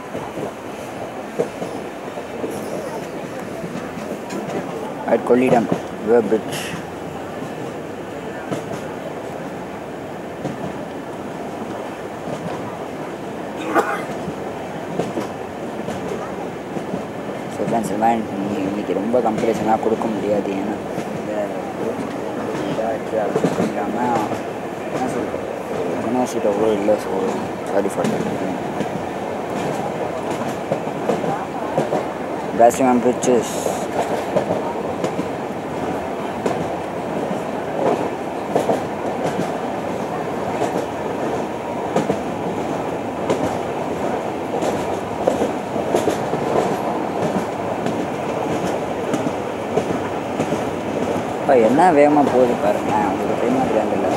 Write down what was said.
at Kollidam, River Bridge. So friends இது மாதிரி இன்னி- இன்னைக்கு ரொம்ப கம்பேரிசனாக கொடுக்க முடியாது ஏன்னா இல்லாமல் என்ன சொல்கிறது யூனிவர்சிட்டி அவ்வளோ இல்லை so sorry for that Blasting on bridges. இப்போ என்ன வேகமாக போகுது பாருங்க உங்களுக்கு தெரியுமா தெரியாது